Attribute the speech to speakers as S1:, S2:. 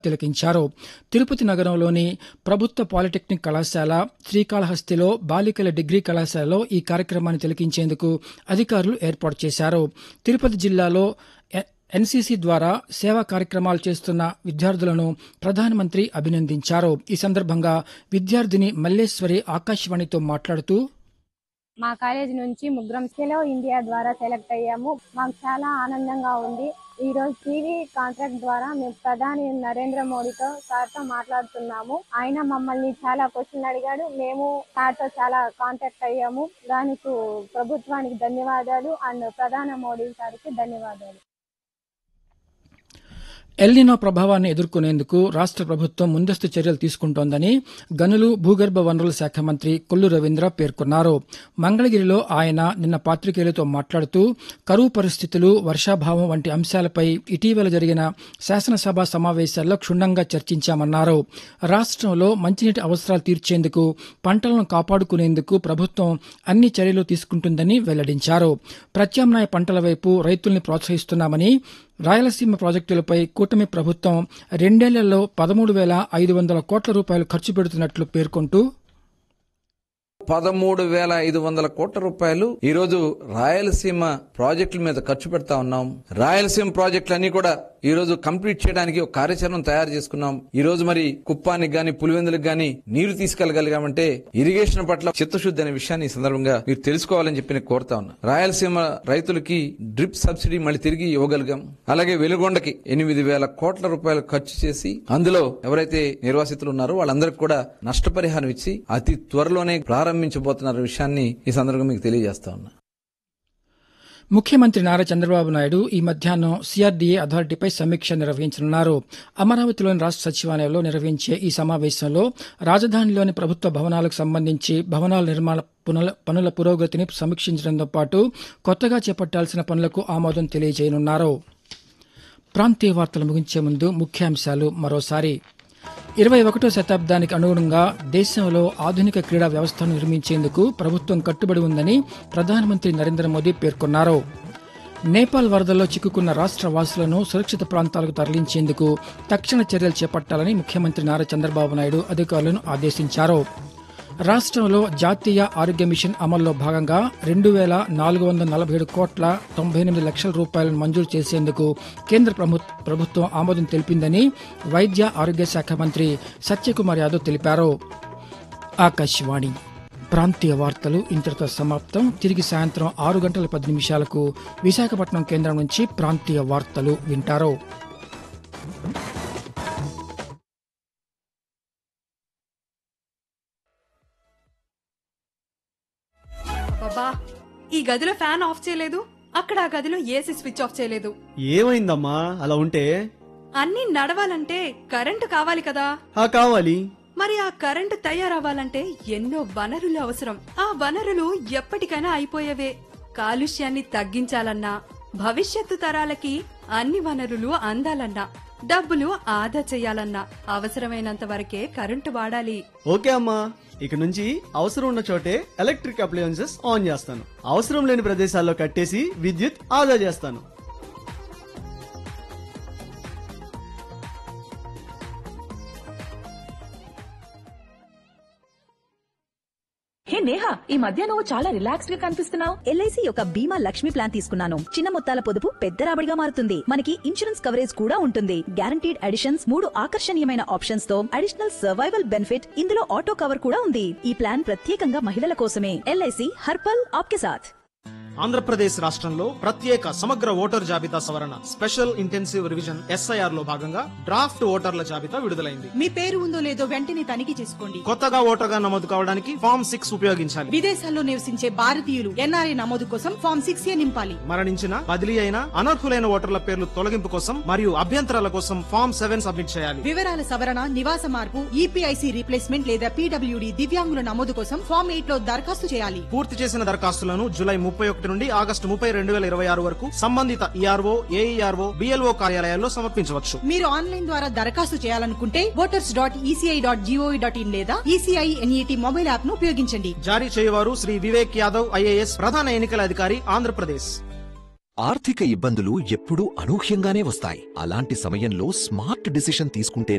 S1: తిలకించారు తిరుపతి నగరంలోని ప్రభుత్వ పాలిటెక్నిక్ కళాశాల శ్రీకాళహస్తిలో బాలికల డిగ్రీ కళాశాలలో ఈ కార్యక్రమాన్ని తిలకించేందుకు అధికారులు ఏర్పాటు చేశారు తిరుపతి జిల్లాలో ఎ- ఎన్సీసీ ద్వారా సేవా కార్యక్రమాలు చేస్తున్న విద్యార్థులను ప్రధానమంత్రి అభినందించారు ఈ సందర్భంగా విద్యార్థిని మల్లేశ్వరి ఆకాశవాణితో మాట్లాడుతూ
S2: మా కాలేజ్ నుంచి ముగ్గురం సెలో ఇండియా ద్వారా సెలెక్ట్ అయ్యాము మాకు చాలా ఆనందంగా ఉంది ఈ రోజు టీవీ కాంట్రాక్ట్ ద్వారా మేము ప్రధాని నరేంద్ర మోడీతో సార్తో మాట్లాడుతున్నాము ఆయన మమ్మల్ని చాలా క్వశ్చన్ అడిగాడు మేము సార్తో చాలా కాంటాక్ట్ అయ్యాము దానికి ప్రభుత్వానికి ధన్యవాదాలు అండ్ ప్రధాని మోడీ సార్కి ధన్యవాదాలు
S1: ఎల్నినో ప్రభావాన్ని ఎదుర్కొనేందుకు రాష్ట్ర ప్రభుత్వం ముందస్తు చర్యలు తీసుకుంటోందని గనులు భూగర్భ వనరుల శాఖ మంత్రి కొల్లు రవీంద్ర పేర్కొన్నారు మంగళగిరిలో ఆయన నిన్న పాత్రికేయులతో మాట్లాడుతూ కరువు పరిస్థితులు వర్షాభావం వంటి అంశాలపై ఇటీవల జరిగిన శాసనసభ సమావేశాల్లో క్షుణ్ణంగా చర్చించామన్నారు రాష్ట్రంలో మంచినీటి అవసరాలు తీర్చేందుకు పంటలను కాపాడుకునేందుకు ప్రభుత్వం అన్ని చర్యలు తీసుకుంటుందని వెల్లడించారు ప్రత్యామ్నాయ పంటల వైపు రైతుల్ని ప్రోత్సహిస్తున్నామని రాయలసీమ ప్రాజెక్టులపై కూటమి ప్రభుత్వం రెండేళ్లలో పదమూడు వేల ఐదు వందల కోట్ల రూపాయలు ఖర్చు పెడుతున్నట్లు పేర్కొంటూ
S3: పదమూడు వేల ఐదు వందల కోట్ల రూపాయలు ఈ రోజు రాయలసీమ ప్రాజెక్టుల మీద ఖర్చు పెడతా ఉన్నాం రాయలసీమ ప్రాజెక్టులన్నీ కూడా ఈ రోజు కంప్లీట్ చేయడానికి ఒక కార్యాచరణ తయారు చేసుకున్నాం ఈ రోజు మరి కుప్పానికి గాని పులివెందులకు గాని నీరు తీసుకెళ్లగలిగామంటే ఇరిగేషన్ పట్ల చిత్తశుద్ధి అనే విషయాన్ని ఈ సందర్భంగా మీరు తెలుసుకోవాలని చెప్పి నేను కోరుతా ఉన్నా రాయలసీమ రైతులకి డ్రిప్ సబ్సిడీ మళ్ళీ తిరిగి ఇవ్వగలిగాం అలాగే వెలుగొండకి ఎనిమిది వేల కోట్ల రూపాయలు ఖర్చు చేసి అందులో ఎవరైతే నిర్వాసితులు ఉన్నారో వాళ్ళందరికీ కూడా నష్టపరిహారం ఇచ్చి అతి త్వరలోనే ప్రారంభించబోతున్న విషయాన్ని ఈ సందర్భంగా మీకు తెలియజేస్తా ఉన్నా
S1: ముఖ్యమంత్రి నారా చంద్రబాబు నాయుడు ఈ మధ్యాహ్నం సిఆర్డీఏ అథారిటీపై సమీక్ష నిర్వహించనున్నారు అమరావతిలోని రాష్ట్ర సచివాలయంలో నిర్వహించే ఈ సమావేశంలో రాజధానిలోని ప్రభుత్వ భవనాలకు సంబంధించి భవనాల నిర్మాణ పునల పనుల పురోగతిని సమీక్షించడంతో పాటు కొత్తగా చేపట్టాల్సిన పనులకు ఆమోదం తెలియజేయనున్నారు ప్రాంతీయ వార్తలు ముగించే ముందు ముఖ్యాంశాలు మరోసారి ఇరవై ఒకటో శతాబ్దానికి అనుగుణంగా దేశంలో ఆధునిక క్రీడా వ్యవస్థను నిర్మించేందుకు ప్రభుత్వం కట్టుబడి ఉందని ప్రధానమంత్రి నరేంద్ర మోదీ పేర్కొన్నారు నేపాల్ వరదల్లో చిక్కుకున్న రాష్ట్ర వాసులను సురక్షిత ప్రాంతాలకు తరలించేందుకు తక్షణ చర్యలు చేపట్టాలని ముఖ్యమంత్రి నారా చంద్రబాబు నాయుడు అధికారులను ఆదేశించారు రాష్ట్రంలో జాతీయ ఆరోగ్య మిషన్ అమల్లో భాగంగా రెండు వేల నాలుగు వందల నలభై ఏడు కోట్ల తొంభై ఎనిమిది లక్షల రూపాయలను మంజూరు చేసేందుకు కేంద్ర ప్రభు- ప్రభుత్వం ఆమోదం తెలిపిందని వైద్య ఆరోగ్య శాఖ మంత్రి సత్యకుమార్ యాదవ్ తెలిపారు ఆకాశవాణి ప్రాంతీయ వార్తలు ఇంతటితో సమాప్తం తిరిగి సాయంత్రం ఆరు గంటల పది నిమిషాలకు విశాఖపట్నం కేంద్రం నుంచి ప్రాంతీయ వార్తలు వింటారు
S4: బాబా ఈ గదిలో ఫ్యాన్ ఆఫ్ చేయలేదు అక్కడ ఆ గదిలో ఏసీ స్విచ్ ఆఫ్ చేయలేదు
S5: ఏమైందమ్మా అలా ఉంటే
S4: అన్నీ నడవాలంటే కరెంటు కావాలి కదా
S5: ఆ కావాలి
S4: మరి ఆ కరెంటు తయారవ్వాలంటే ఎన్నో వనరులు అవసరం ఆ వనరులు ఎప్పటికైనా అయిపోయేవే కాలుష్యాన్ని తగ్గించాలన్నా భవిష్యత్తు తరాలకి అన్ని వనరులు అందాలన్నా డబ్బులు ఆదా చేయాలన్నా అవసరమైనంత వరకే కరెంటు వాడాలి
S5: ఓకే అమ్మా ఇక నుంచి అవసరం ఉన్న చోటే ఎలక్ట్రిక్ అప్లయన్సెస్ ఆన్ చేస్తాను అవసరం లేని ప్రదేశాల్లో కట్టేసి విద్యుత్ ఆదా చేస్తాను
S6: హే నేహా ఈ మధ్య నువ్వు చాలా రిలాక్స్డ్ గా కనిపిస్తున్నావు
S7: ఎల్ఐసి యొక్క బీమా లక్ష్మి ప్లాన్ తీసుకున్నాను చిన్న మొత్తాల పొదుపు పెద్ద రాబడిగా మారుతుంది మనకి ఇన్సూరెన్స్ కవరేజ్ కూడా ఉంటుంది గ్యారంటీడ్ అడిషన్స్ మూడు ఆకర్షణీయమైన ఆప్షన్స్ తో అడిషనల్ సర్వైవల్ బెనిఫిట్ ఇందులో ఆటో కవర్ కూడా ఉంది ఈ ప్లాన్ ప్రత్యేకంగా మహిళల కోసమే ఎల్ఐసి హర్పల్ ఆప్కే సాథ్
S8: ఆంధ్రప్రదేశ్ రాష్ట్రంలో ప్రత్యేక సమగ్ర ఓటర్ జాబితా సవరణ స్పెషల్ ఇంటెన్సివ్ రివిజన్ ఎస్ఐఆర్ లో భాగంగా డ్రాఫ్ట్ ఓటర్ల జాబితా విడుదలైంది
S9: మీ పేరు ఉందో లేదో వెంటనే తనిఖీ చేసుకోండి
S8: కొత్తగా ఓటర్గా నమోదు కావడానికి ఫామ్ సిక్స్ ఉపయోగించాలి
S9: విదేశాల్లో నివసించే భారతీయులు ఎన్ఆర్ఐ నమోదు కోసం ఫామ్ సిక్స్ ఏ నింపాలి
S8: మరణించిన బదిలీ అయిన అనర్హులైన ఓటర్ల పేర్లు తొలగింపు కోసం మరియు అభ్యంతరాల కోసం ఫామ్ సెవెన్ సబ్మిట్ చేయాలి
S9: వివరాల సవరణ నివాస మార్పు ఈపీఐసి రీప్లేస్మెంట్ లేదా పీడబ్ల్యూడి దివ్యాంగుల నమోదు కోసం ఫామ్ ఎయిట్ లో దరఖాస్తు చేయాలి
S8: పూర్తి చేసిన దరఖాస్తులను జూలై ముప్పై ఒకటి నుండి ఆగస్టు ముప్పై రెండు వేల ఇరవై ఆరు వరకు సంబంధిత ఈఆర్ఓ ఏఈఆర్ఓ బిఎల్ఓ కార్యాలయాల్లో సమర్పించవచ్చు
S9: మీరు ఆన్లైన్ ద్వారా దరఖాస్తు చేయాలనుకుంటే voters dot ECI dot GOV dot in లేదా ఈసీఐ ఎన్ఈటి మొబైల్ యాప్ ను ఉపయోగించండి
S8: జారీ చేయవారు శ్రీ వివేక్ యాదవ్ ఐఏఎస్ ప్రధాన ఎన్నికల అధికారి ఆంధ్రప్రదేశ్
S10: ఆర్థిక ఇబ్బందులు ఎప్పుడూ అనూహ్యంగానే వస్తాయి అలాంటి సమయంలో స్మార్ట్ డిసిషన్ తీసుకుంటే